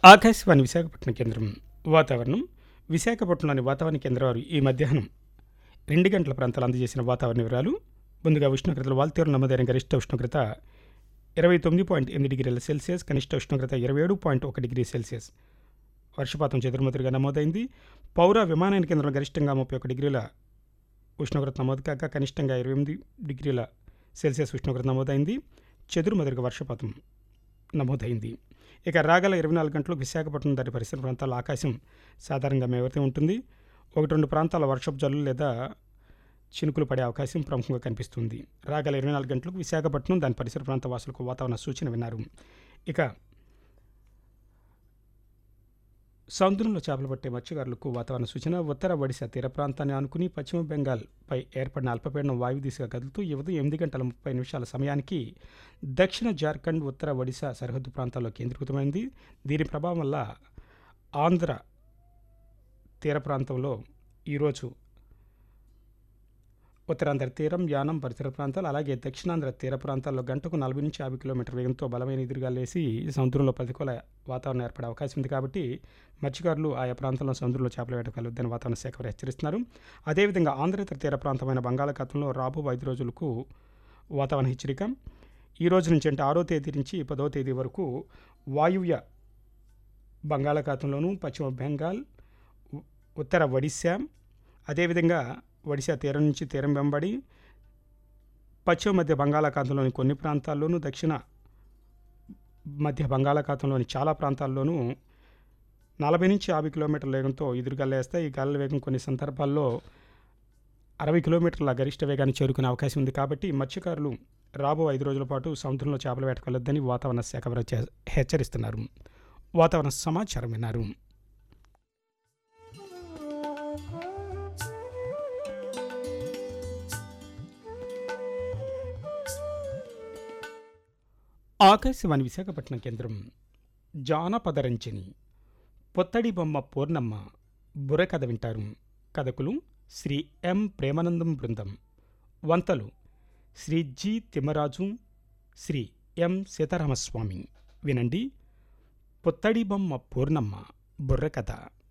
ఆకాశవాణి విశాఖపట్నం కేంద్రం వాతావరణం విశాఖపట్నంలోని వాతావరణ కేంద్రం వారు ఈ మధ్యాహ్నం రెండు గంటల ప్రాంతాలు అందజేసిన వాతావరణ వివరాలు ముందుగా ఉష్ణోగ్రతలు వాల్తీరు నమోదైన గరిష్ట ఉష్ణోగ్రత ఇరవై తొమ్మిది పాయింట్ ఎనిమిది డిగ్రీల సెల్సియస్ కనిష్ట ఉష్ణోగ్రత ఇరవై ఏడు పాయింట్ ఒక డిగ్రీ సెల్సియస్ వర్షపాతం చెదురుమదురుగా నమోదైంది పౌర విమానయాన కేంద్రంలో గరిష్టంగా ముప్పై ఒక డిగ్రీల ఉష్ణోగ్రత నమోదు కాగా కనిష్టంగా ఇరవై ఎనిమిది డిగ్రీల సెల్సియస్ ఉష్ణోగ్రత నమోదైంది చెదురుమదురుగా వర్షపాతం నమోదైంది ఇక రాగల ఇరవై నాలుగు గంటలు విశాఖపట్నం దాని పరిసర ప్రాంతాల్లో ఆకాశం సాధారణంగా మేవతే ఉంటుంది ఒకటి రెండు ప్రాంతాల వర్షపు జల్లులు లేదా చినుకులు పడే అవకాశం ప్రముఖంగా కనిపిస్తుంది రాగల ఇరవై నాలుగు గంటలకు విశాఖపట్నం దాని పరిసర ప్రాంత వాసులకు వాతావరణ సూచన విన్నారు ఇక సముద్రంలో చేపలు పట్టే మత్స్యకారులకు వాతావరణ సూచన ఉత్తర ఒడిశా తీర ప్రాంతాన్ని ఆనుకుని పశ్చిమ బెంగాల్పై ఏర్పడిన అల్పపీడనం వాయు దిశగా కదులుతూ ఈ ఉదయం ఎనిమిది గంటల ముప్పై నిమిషాల సమయానికి దక్షిణ జార్ఖండ్ ఉత్తర ఒడిశా సరిహద్దు ప్రాంతాల్లో కేంద్రీకృతమైంది దీని ప్రభావం వల్ల ఆంధ్ర తీర ప్రాంతంలో ఈరోజు ఉత్తరాంధ్ర తీరం యానం పరిసర ప్రాంతాలు అలాగే దక్షిణాంధ్ర తీర ప్రాంతాల్లో గంటకు నలభై నుంచి యాభై కిలోమీటర్ వేగంతో బలమైన ఎదురుగాలేసి సముద్రంలో ప్రతికూల వాతావరణం ఏర్పడే అవకాశం ఉంది కాబట్టి మత్స్యకారులు ఆయా ప్రాంతంలో సముద్రంలో చేపల వేటకు వెళ్ళొద్దని వాతావరణ శాఖ వారు హెచ్చరిస్తున్నారు అదేవిధంగా ఆంధ్రేతర తీర ప్రాంతమైన బంగాళాఖాతంలో రాబో ఐదు రోజులకు వాతావరణ హెచ్చరిక ఈ రోజు నుంచి అంటే ఆరో తేదీ నుంచి పదో తేదీ వరకు వాయువ్య బంగాళాఖాతంలోను పశ్చిమ బెంగాల్ ఉ- ఉత్తర ఒడిశా అదేవిధంగా ఒడిశా తీరం నుంచి తీరం వెంబడి పశ్చిమ మధ్య బంగాళాఖాతంలోని కొన్ని ప్రాంతాల్లోనూ దక్షిణ మధ్య బంగాళాఖాతంలోని చాలా ప్రాంతాల్లోనూ నలభై నుంచి యాభై కిలోమీటర్ల వేగంతో ఎదురుగాలేస్తాయి ఈ గాలుల వేగం కొన్ని సందర్భాల్లో అరవై కిలోమీటర్ల గరిష్ట వేగాన్ని చేరుకునే అవకాశం ఉంది కాబట్టి మత్స్యకారులు రాబో ఐదు రోజుల పాటు సముద్రంలో చేపల వేటకు వెళ్ళొద్దని వాతావరణ శాఖ వారు హెచ్చ- హెచ్చరిస్తున్నారు వాతావరణ సమాచారం విన్నారు ఆకాశవాణి విశాఖపట్నం కేంద్రం జానపద రంజని పొత్తడి బొమ్మ పూర్ణమ్మ బుర్రకథ వింటారు కథకులు శ్రీ ఎం ప్రేమానందం బృందం వంతలు శ్రీ జి తిమ్మరాజు శ్రీ ఎం సీతారామస్వామి వినండి పొత్తడి బొమ్మ పూర్ణమ్మ బుర్రకథ